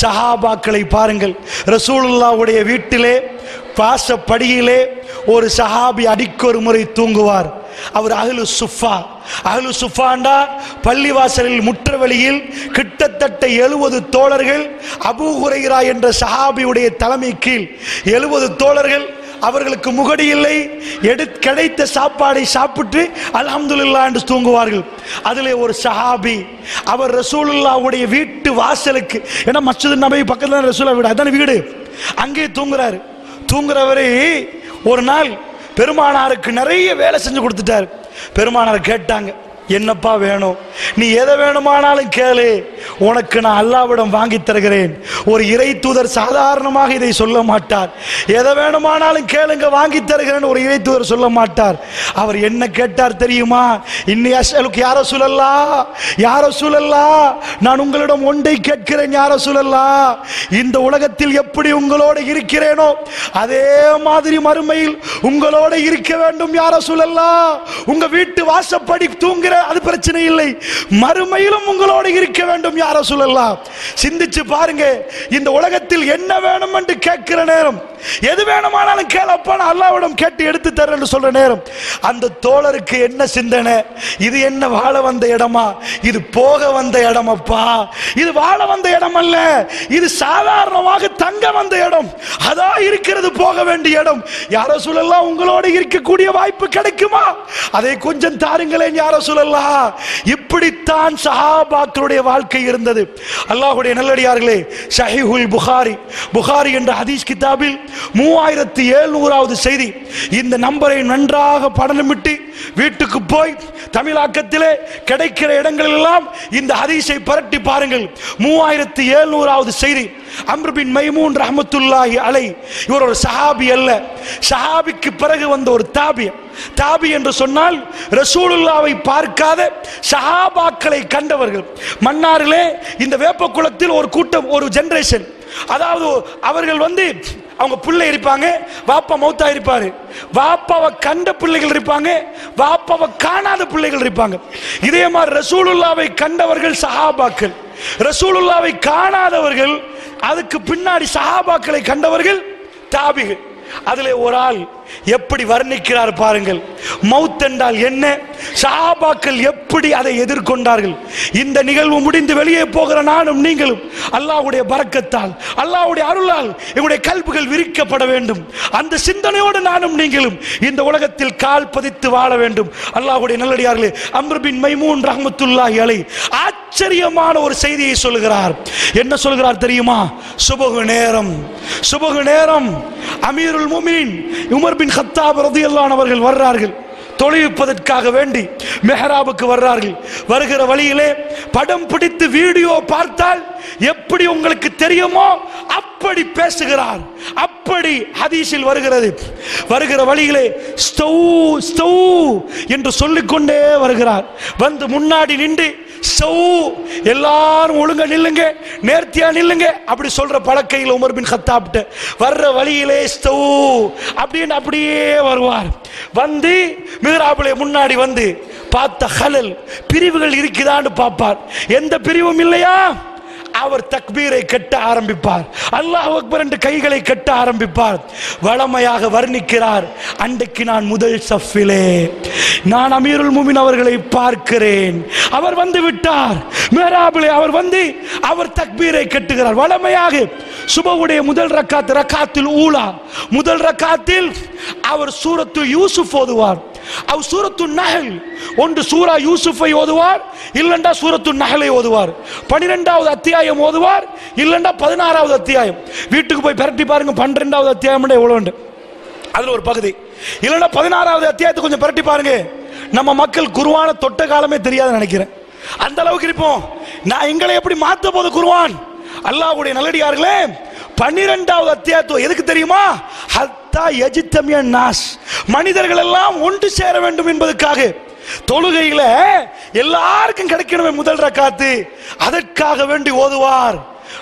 சஹாபாக்களை பாருங்கள் ரசூலுல்லாவுடைய வீட்டிலே வாசப்படியிலே ஒரு சஹாபி அடிக்கொரு முறை தூங்குவார் அவர் அஹ்லு சுஃபா அஹ்லு சுஃபாண்டா பள்ளிவாசலில் முற்றவெளியில் கிட்டத்தட்ட எழுபது தோழர்கள் அபூ ஹுரைரா என்ற சஹாபியுடைய தலைமை கீழ் எழுபது தோழர்கள் அவர்களுக்கு முகடி இல்லை எடு கிடைத்த சாப்பாடை சாப்பிட்டு அல்ஹம்துலில்லா என்று தூங்குவார்கள் அதிலே ஒரு சஹாபி அவர் ரசூலுல்லாவுடைய வீட்டு வாசலுக்கு ஏன்னா மஸ்ஜித் நபி பக்கத்துல தான் ரசூலா வீடு அதான வீடு அங்கே தூங்குறாரு தூங்குறவரை ஒரு நாள் பெருமானாருக்கு நிறைய வேலை செஞ்சு கொடுத்துட்டாரு பெருமானார் கேட்டாங்க என்னப்பா வேணும் நீ எதை வேணுமானாலும் கேளு உனக்கு நான் அல்லாவிடம் வாங்கி தருகிறேன் ஒரு இறை தூதர் சாதாரணமாக இதை சொல்ல மாட்டார் எதை வேணுமானாலும் கேளுங்க வாங்கி தருகிறேன் ஒரு இறை தூதர் சொல்ல மாட்டார் அவர் என்ன கேட்டார் தெரியுமா இன்னி அசலுக்கு யார சூழல்லா யார சூழல்லா நான் உங்களிடம் ஒன்றை கேட்கிறேன் யார சூழல்லா இந்த உலகத்தில் எப்படி உங்களோடு இருக்கிறேனோ அதே மாதிரி மறுமையில் உங்களோடு இருக்க வேண்டும் யார சூழல்லா உங்க வீட்டு வாசப்படி தூங்குற அது பிரச்சனை இல்லை மறுமையிலும் உங்களோடு இருக்க வேண்டும் யார சூழல்லா சிந்திச்சு பாருங்க இந்த உலகத்தில் என்ன வேணும் என்று கேட்கிற நேரம் எது வேணுமானாலும் கேளப்பா நான் அல்லாவிடம் கேட்டு எடுத்து தரேன்னு சொல்ற நேரம் அந்த தோழருக்கு என்ன சிந்தனை இது என்ன வாழ வந்த இடமா இது போக வந்த இடமப்பா இது வாழ வந்த இடம் அல்ல இது சாதாரணமாக தங்க வந்த இடம் அதான் இருக்கிறது போக வேண்டிய இடம் யாரோ சொல்லலாம் உங்களோட இருக்கக்கூடிய வாய்ப்பு கிடைக்குமா அதை கொஞ்சம் தாருங்களேன் யாரோ சொல்லலாம் இப்படித்தான் சஹாபாக்களுடைய வாழ்க்கை இருந்தது அல்லாஹ்வுடைய நல்லடியார்களே ஷஹீஹுல் புகாரி புகாரி என்ற ஹதீஸ் கிதாபில் மூவாயிரத்தி எழுநூறாவது செய்தி இந்த நம்பரை நன்றாக படலமிட்டு வீட்டுக்கு போய் தமிழாக்கத்திலே கிடைக்கிற இடங்களெல்லாம் இந்த ஹதீஸை பரட்டி பாருங்கள் மூவாயிரத்தி எழுநூறாவது செய்தி அம்ரு பின் மைமூன் ரஹமத்துல்லாஹி அலை இவர் ஒரு சஹாபி அல்ல சஹாபிக்கு பிறகு வந்த ஒரு தாபி தாபி என்று சொன்னால் ரசூலுல்லாவை பார்க்காத சஹாபாக்களை கண்டவர்கள் மன்னாரிலே இந்த வேப்ப குளத்தில் ஒரு கூட்டம் ஒரு ஜெனரேஷன் அதாவது அவர்கள் வந்து அவங்க பிள்ளை இருப்பாங்க வாப்பா மௌத்தா இருப்பாரு வாப்பாவை கண்ட பிள்ளைகள் இருப்பாங்க வாப்பாவை காணாத பிள்ளைகள் இருப்பாங்க இதே மாதிரி ரசூலுல்லாவை கண்டவர்கள் சஹாபாக்கள் ரசூலுல்லாவை காணாதவர்கள் அதுக்கு பின்னாடி சஹாபாக்களை கண்டவர்கள் தாபிகள் அதிலே ஒரு ஆள் எப்படி வர்ணிக்கிறார் பாருங்கள் மவுத் என்றால் என்ன சஹாபாக்கள் எப்படி அதை எதிர்கொண்டார்கள் இந்த நிகழ்வு முடிந்து வெளியே போகிற நானும் நீங்களும் அல்லாஹ்வுடைய பரக்கத்தால் அல்லாஹ்வுடைய அருளால் எங்களுடைய கல்புகள் விரிக்கப்பட வேண்டும் அந்த சிந்தனையோடு நானும் நீங்களும் இந்த உலகத்தில் கால் பதித்து வாழ வேண்டும் அல்லாஹ்வுடைய நல்லடியார்களே அம்ரு பின் மைமூன் ரஹ்மத்துல்லாஹி அலை ஆச்சரியமான ஒரு செய்தியை சொல்கிறார் என்ன சொல்கிறார் தெரியுமா சுபகு நேரம் சுபகு நேரம் அமீருல் முமீன் உமர் பின் கத்தாப் ரதியல்லான் அவர்கள் வர்றார்கள் தொழுவிப்பதற்காக வேண்டி மெஹராபுக்கு வர்றார்கள் வருகிற வழியிலே படம் பிடித்து வீடியோ பார்த்தால் எப்படி உங்களுக்கு தெரியுமோ அப்படி பேசுகிறார் அப்படி ஹதீஸில் வருகிறது வருகிற வழியிலே ஸ்டவ் ஸ்டவ் என்று சொல்லிக்கொண்டே வருகிறார் வந்து முன்னாடி நின்று ஸ்டவ் எல்லாரும் ஒழுங்க நில்லுங்க நேர்த்தியா நில்லுங்க அப்படி சொல்ற பழக்கையில் உமர் பின் கத்தாப்ட்டு வர்ற வழியிலே ஸ்டவ் அப்படின்னு அப்படியே வருவார் வந்து மிகராபிலே முன்னாடி வந்து பார்த்த ஹலல் பிரிவுகள் இருக்குதான்னு பார்ப்பார் எந்த பிரிவும் இல்லையா அவர் தக்பீரை கட்ட ஆரம்பிப்பார் அல்லாஹ் அக்பர் என்று கைகளை கட்ட ஆரம்பிப்பார் வளமையாக வர்ணிக்கிறார் அன்றைக்கு நான் முதல் சஃபிலே நான் அமீருல் முமின் அவர்களை பார்க்கிறேன் அவர் வந்து விட்டார் மேராபிலே அவர் வந்து அவர் தக்பீரை கட்டுகிறார் வளமையாக சுபவுடைய முதல் ரக்காத் ரக்காத்தில் ஊலா முதல் ரக்காத்தில் அவர் சூரத்து யூசுப் ஓதுவார் அவர் சூரத்து நஹல் ஒன்று சூரா யூசுஃபை ஓதுவார் இல்லண்டா சூரத்து நஹலை ஓதுவார் பனிரெண்டாவது அத்தியாயம் ஓதுவார் இல்லண்டா பதினாறாவது அத்தியாயம் வீட்டுக்கு போய் பிரட்டி பாருங்க பன்னிரெண்டாவது அத்தியாயம் எவ்வளவு உண்டு அதுல ஒரு பகுதி இல்லைன்னா பதினாறாவது அத்தியாயத்தை கொஞ்சம் பிரட்டி பாருங்க நம்ம மக்கள் குருவான தொட்ட காலமே தெரியாதுன்னு நினைக்கிறேன் அந்த அளவுக்கு இருப்போம் நான் எங்களை எப்படி மாத்த போது குருவான் அல்லாஹ்வுடைய நல்லடியார்களே பன்னிரெண்டாவது அத்தியாயத்துவம் எதுக்கு தெரியுமா ஹத்தா எஜித்தமிய நாஸ் மனிதர்கள் எல்லாம் ஒன்று சேர வேண்டும் என்பதற்காக தொழுகையில எல்லாருக்கும் கிடைக்கணுமே முதல் ரக்காத்து அதற்காக வேண்டி ஓதுவார்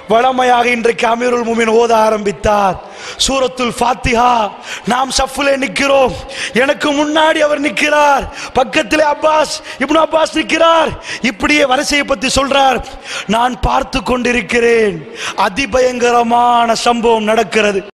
வளமையாக இன்றைக்கு அமீருல் முமின் ஓத ஆரம்பித்தார் சூரத்துல் ஃபாத்திஹா நாம் சஃப்லே நிற்கிறோம் எனக்கு முன்னாடி அவர் நிற்கிறார் பக்கத்திலே அப்பாஸ் இப்னு அப்பாஸ் நிற்கிறார் இப்படியே வரிசையை பத்தி சொல்றார் நான் பார்த்து கொண்டிருக்கிறேன் அதிபயங்கரமான சம்பவம் நடக்கிறது